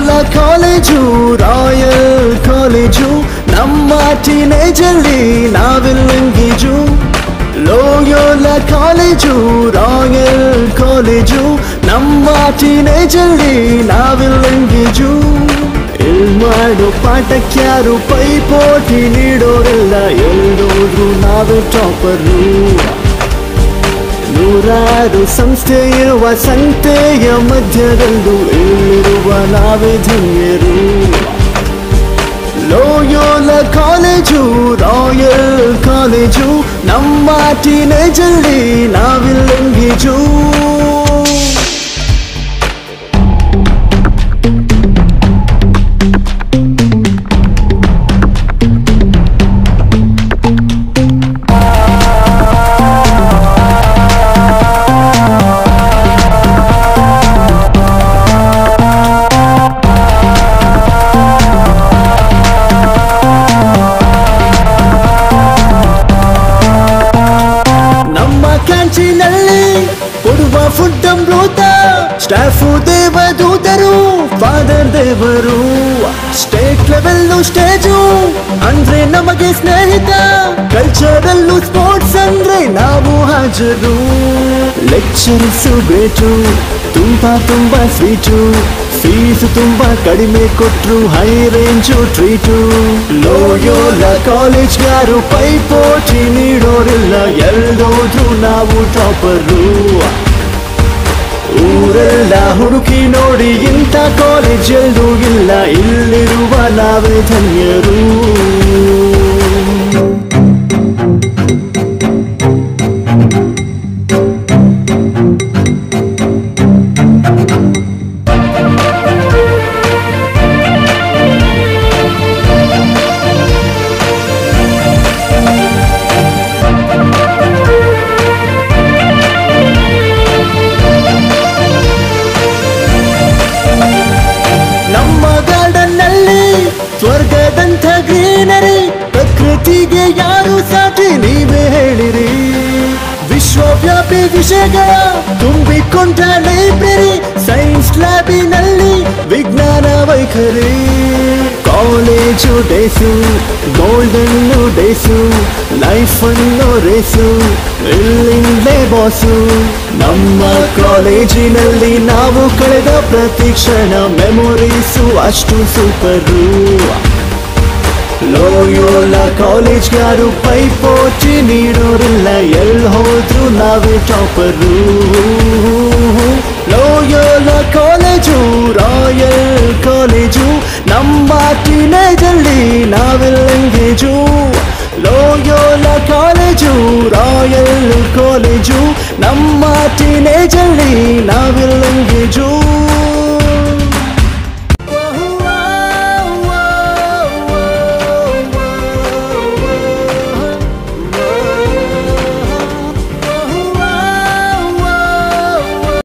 ಲೋಯೋಲ college royal college ನಮ್ಮ ಟೀನೇಜಲ್ಲಿ ನಾವಿಲ್ಲಂಗೀಜು ಲೋಯೋಲ ಕಾಲೇಜು ರಾಯಲ್ ಕಾಲೇಜು ನಮ್ಮ ಟೀನೇಜಲ್ಲಿ ನಾವಿಲ್ಲಂಗೀಜು ಇಲ್ ಮಾಡೋ ಪಾಠಕ್ಯಾರು ಪೈಪೋಟಿ ನೀಡೋರಿಲ್ಲ ಎಲ್ಲೋದ್ರು ನಾವೇ ಟಾಪರು ನೂರಾರು ಸಂಸ್ಥೆ ಇರುವ ಸಂತೆಯ ಮಧ್ಯದಲ್ಲೂ ಇಲ್ಲಿರುವ ನಾವೇ ಧನ್ಯರು ಲೋಯೋಲ ಕಾಲೇಜು ರಾಯಲ್ ಕಾಲೇಜು ನಮ್ಮ ಟೀನೇಜಲ್ಲಿ ನಾವಿಲ್ಲಂಗೀಜು ನಮ್ಮ ಕ್ಯಾಂಟೀನಲ್ಲಿ ಕೊಡುವ ಫುಡ್ ಅಮೃತ ಸ್ಟಾಫು ದೇವದೂತರು ಫಾದರ್ ದೇವರು ಸ್ಟೇಟ್ ಲೆವೆಲ್ಲು ಸ್ಟೇಜು ಅಂದ್ರೆ ನಮಗೆ ಸ್ನೇಹಿತ ಕಲ್ಚರಲ್ಲು ಸ್ಪೋರ್ಟ್ಸ್ ಅಂದ್ರೆ ನಾವು ಹಾಜರು ಲೆಕ್ಚರ್ಸ್ ಬೇಟು ತುಂಬಾ ತುಂಬಾ ಸ್ವೀಟು ಫೀಸು ತುಂಬಾ ಕಡಿಮೆ ಕೊಟ್ರು high range treat Loyola college ಯಾರು ಪೈಪೋಟಿ ನೀಡೋರಿಲ್ಲ ಎಲ್ಲೋದ್ರು ನಾವು ಟಾಪರು ಊರೆಲ್ಲ ಹುಡುಕಿ ನೋಡಿ ಇಂಥ ಕಾಲೇಜ್ ಎಲ್ಲೂ ಇಲ್ಲ ಇಲ್ಲಿರುವ ನಾವೇ ಧನ್ಯರು ನಮ್ಮ ಗಾರ್ಡನ್ ನಲ್ಲಿ ಸ್ವರ್ಗದಂಥ ಗ್ರೀನರಿ ಪ್ರಕೃತಿಗೆ ಯಾರು ಸಾಟಿ ನೀವೇ ಹೇಳಿರಿ ವಿಶ್ವವ್ಯಾಪಿ ವಿಷಯಗಳ ತುಂಬಿಕೊಂಡ ಲೈಬ್ರರಿ ಸೈನ್ಸ್ ಲ್ಯಾಬಿನಲ್ಲಿ ವಿಜ್ಞಾನ ವೈಖರಿ college days golden days life ಅನ್ನೋ ರೇಸು ಇಲ್ಲಿಂದಲೇ ಬಾಸು ನಮ್ಮ ಕಾಲೇಜಿನಲ್ಲಿ ನಾವು ಕಳೆದ ಪ್ರತಿ ಕ್ಷಣ ಮೆಮೊರೀಸು ಅಷ್ಟು ಸೂಪರು ಲೋಯೋಲ ಕಾಲೇಜ್ ಯಾರು ಪೈಪೋಟಿ ನೀಡೋರಿಲ್ಲ ಎಲ್ ಹೋದ್ರು ನಾವೇ topper Loyola college royal college ನಮ್ಮ ಟೀನೇಜಲ್ಲಿ ನಾವೆಲ್ಲಂಗೇಜು ಲೋಯೋಲ ಕಾಲೇಜು ರಾಯಲ್ ಕಾಲೇಜು ನಮ್ಮ ಟೀನೇಜಲ್ಲಿ ನಾವೆಲ್ಲ